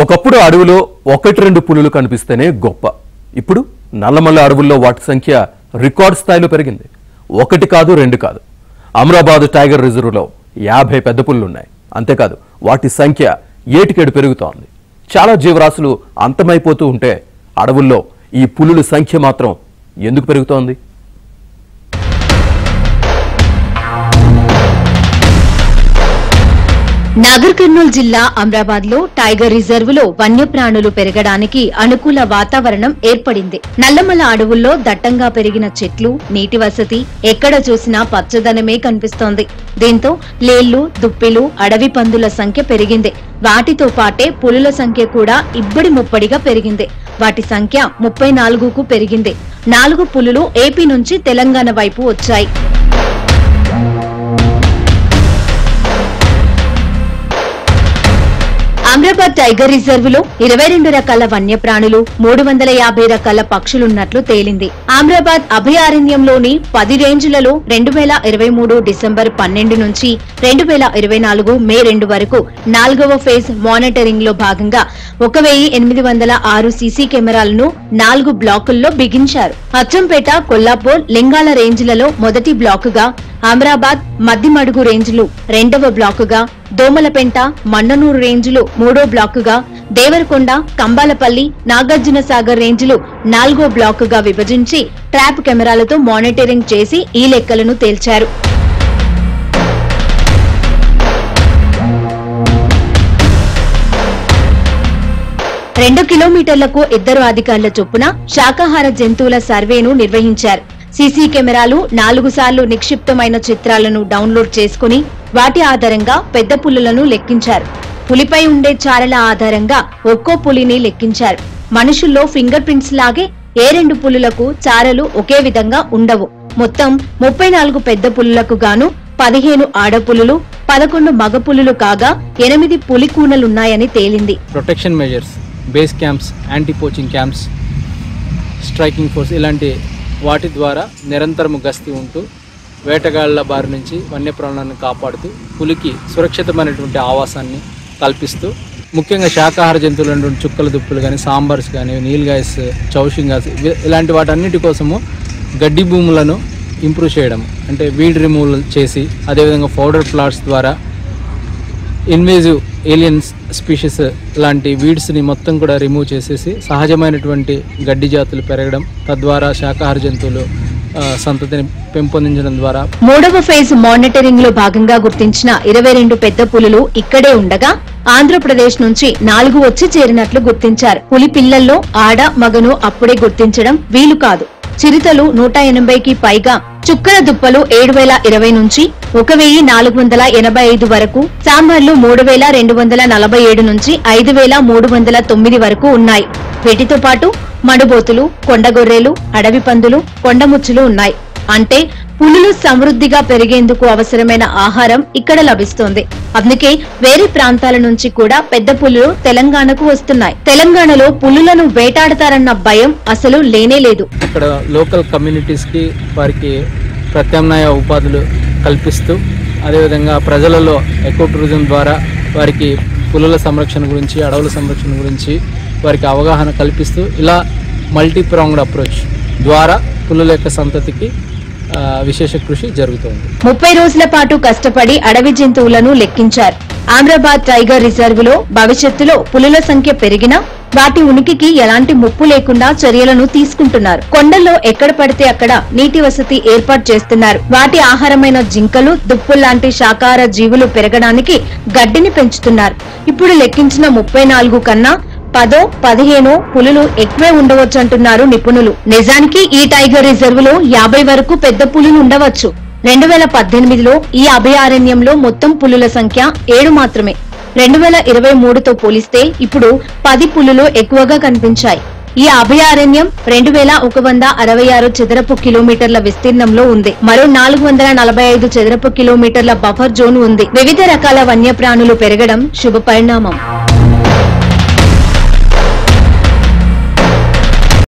ఒకప్పుడు అడవిలో ఒకటి రెండు పులులు కనిపిస్తేనే గొప్ప ఇప్పుడు నల్లమల్ల అడవుల్లో వాటి సంఖ్య రికార్డ్ స్థాయిలో పెరిగింది ఒకటి కాదు రెండు కాదు అమరాబాద్ టైగర్ రిజర్వ్లో యాభై పెద్ద పులులు ఉన్నాయి అంతేకాదు వాటి సంఖ్య ఏటికేడు పెరుగుతోంది చాలా జీవరాశులు అంతమైపోతూ ఉంటే అడవుల్లో ఈ పులుల సంఖ్య మాత్రం ఎందుకు పెరుగుతోంది నాగర్ కర్నూల్ జిల్లా అమ్రాబాద్ లో టైగర్ రిజర్వ్ లో వన్యప్రాణులు పెరగడానికి అనుకూల వాతావరణం ఏర్పడింది నల్లమల అడవుల్లో దట్టంగా పెరిగిన చెట్లు నీటి వసతి ఎక్కడ చూసినా పచ్చదనమే కనిపిస్తోంది దీంతో లేళ్లు దుప్పిలు అడవి పందుల సంఖ్య పెరిగింది వాటితో పాటే పులుల సంఖ్య కూడా ఇబ్బడి ముప్పడిగా పెరిగింది వాటి సంఖ్య ముప్పై నాలుగుకు పెరిగింది నాలుగు పులులు ఏపీ నుంచి తెలంగాణ వైపు వచ్చాయి అమ్రాబాద్ టైగర్ రిజర్వ్ లో ఇరవై రెండు రకాల వన్యప్రాణులు మూడు వందల యాభై రకాల పక్షులున్నట్లు తేలింది అమ్రాబాద్ అభయారణ్యంలోని పది రేంజ్లలో రెండు వేల ఇరవై మూడు డిసెంబర్ పన్నెండు నుంచి రెండు వేల ఇరవై నాలుగు మే రెండు వరకు నాలుగవ ఫేజ్ మానిటరింగ్ లో భాగంగా ఒక వెయ్యి ఎనిమిది వందల ఆరు సీసీ కెమెరాలను నాలుగు బ్లాకుల్లో బిగించారు అచ్చంపేట కొల్లాపూర్ లింగాల రేంజ్లలో మొదటి బ్లాకుగా అమరాబాద్ మద్దిమడుగు రేంజ్లు రెండవ బ్లాకుగా దోమలపెంట మన్ననూరు రేంజ్లు మూడో బ్లాకుగా దేవరకొండ కంబాలపల్లి నాగార్జున సాగర్ రేంజ్లు నాలుగో బ్లాకుగా విభజించి ట్రాప్ కెమెరాలతో మానిటరింగ్ చేసి ఈ లెక్కలను తేల్చారు రెండు కిలోమీటర్లకు ఇద్దరు అధికారుల చొప్పున శాకాహార జంతువుల సర్వేను నిర్వహించారు సీసీ కెమెరాలు నాలుగు సార్లు నిక్షిప్తమైన చిత్రాలను డౌన్లోడ్ చేసుకుని వాటి ఆధారంగా పెద్ద పులులను లెక్కించారు పులిపై ఉండే చారల ఆధారంగా ఒక్కో పులిని లెక్కించారు మనుషుల్లో ఫింగర్ ప్రింట్స్ లాగే ఏ రెండు పులులకు చారలు ఒకే విధంగా ఉండవు మొత్తం ముప్పై నాలుగు పెద్ద పులులకు గాను పదిహేను ఆడపులులు పదకొండు మగ పులులు కాగా ఎనిమిది పులి కూనలున్నాయని తేలింది protection measures base camps anti poaching camps striking force ఇలాంటి వాటి ద్వారా నిరంతరము గస్తీ ఉంటూ వేటగాళ్ల బారి నుంచి వన్యప్రాణాలను కాపాడుతూ పులికి సురక్షితమైనటువంటి ఆవాసాన్ని కల్పిస్తూ ముఖ్యంగా శాకాహార జంతువులైనటువంటి చుక్కల దుప్పులు కానీ సాంబార్స్ కానీ నీల్గాయస్ చౌషింగాస్ ఇవి- ఇలాంటి వాటన్నిటి కోసము గడ్డి భూములను ఇంప్రూవ్ చేయడం అంటే వీడ్ రిమూవల్ చేసి అదేవిధంగా పౌడర్ ప్లాట్స్ ద్వారా ఇన్వేజివ్ ఏలియన్స్ స్పీషీస్ లాంటి వీడ్స్ని మొత్తం కూడా రిమూవ్ చేసేసి సహజమైనటువంటి గడ్డి జాతులు పెరగడం తద్వారా శాకాహార జంతువులు ఆ, సంతతిని పెంపొందించడం ద్వారా మూడవ ఫేజ్ మానిటరింగ్ లో భాగంగా గుర్తించిన ఇరవై రెండు పెద్ద పులులు ఇక్కడే ఉండగా ఆంధ్రప్రదేశ్ నుంచి నాలుగు వచ్చి చేరినట్లు గుర్తించారు పులి పిల్లల్లో ఆడ మగను అప్పుడే గుర్తించడం వీలు కాదు చిరుతలు నూట ఎనభైకి పైగా చుక్కల దుప్పలు ఏడు వేల ఇరవై నుంచి ఒక వెయ్యి నాలుగు వందల ఎనభై ఐదు వరకు సాంబార్లు మూడు వేల రెండు వందల నలభై ఏడు నుంచి ఐదు వేల మూడు వందల తొమ్మిది వరకు ఉన్నాయి వీటితో పాటు మడుబోతులు కొండగొర్రెలు అడవి పందులు కొండముచ్చులు ఉన్నాయి అంటే పులులు సమృద్ధిగా పెరిగేందుకు అవసరమైన ఆహారం ఇక్కడ లభిస్తోంది అందుకే వేరే ప్రాంతాల నుంచి కూడా పెద్ద పులులు తెలంగాణకు వస్తున్నాయి తెలంగాణలో పులులను వేటాడతారన్న భయం అసలు లేనే లేదు ఇక్కడ లోకల్ కమ్యూనిటీస్కి వారికి ప్రత్యామ్నాయ ఉపాధులు కల్పిస్తూ అదేవిధంగా ప్రజలలో ఎకో టూరిజం ద్వారా వారికి పులుల సంరక్షణ గురించి అడవుల సంరక్షణ గురించి వారికి అవగాహన కల్పిస్తూ ఇలా మల్టీ ప్రాంగ్డ్ అప్రోచ్ ద్వారా పులుల యొక్క సంతతికి ఆ, విశేష కృషి జరుగుతోంది ముప్పై రోజుల పాటు కష్టపడి అడవి జంతువులను లెక్కించారు ఆమ్రాబాద్ టైగర్ రిజర్వ్ లో భవిష్యత్తులో పులుల సంఖ్య పెరిగినా వాటి ఉనికికి ఎలాంటి ముప్పు లేకుండా చర్యలను తీసుకుంటున్నారు కొండల్లో ఎక్కడ పడితే అక్కడ నీటి వసతి ఏర్పాటు చేస్తున్నారు వాటి ఆహారమైన జింకలు దుప్పుల్లాంటి శాకాహార జీవులు పెరగడానికి గడ్డిని పెంచుతున్నారు ఇప్పుడు లెక్కించిన ముప్పై నాలుగు కన్నా పదో పదిహేనో పులులు ఎక్కువే ఉండవచ్చంటున్నారు నిపుణులు నిజానికి ఈ టైగర్ రిజర్వ్ లో యాభై వరకు పెద్ద పులులు ఉండవచ్చు రెండు వేల పద్దెనిమిదిలో ఈ అభయారణ్యంలో మొత్తం పులుల సంఖ్య ఏడు మాత్రమే రెండు వేల ఇరవై మూడుతో పోలిస్తే ఇప్పుడు పది పులులు ఎక్కువగా కనిపించాయి ఈ అభయారణ్యం రెండు వేల ఒక వంద అరవై ఆరు చదరపు కిలోమీటర్ల విస్తీర్ణంలో ఉంది మరో నాలుగు వందల నలభై ఐదు చదరపు కిలోమీటర్ల బఫర్ జోన్ ఉంది వివిధ రకాల వన్యప్రాణులు పెరగడం శుభ పరిణామం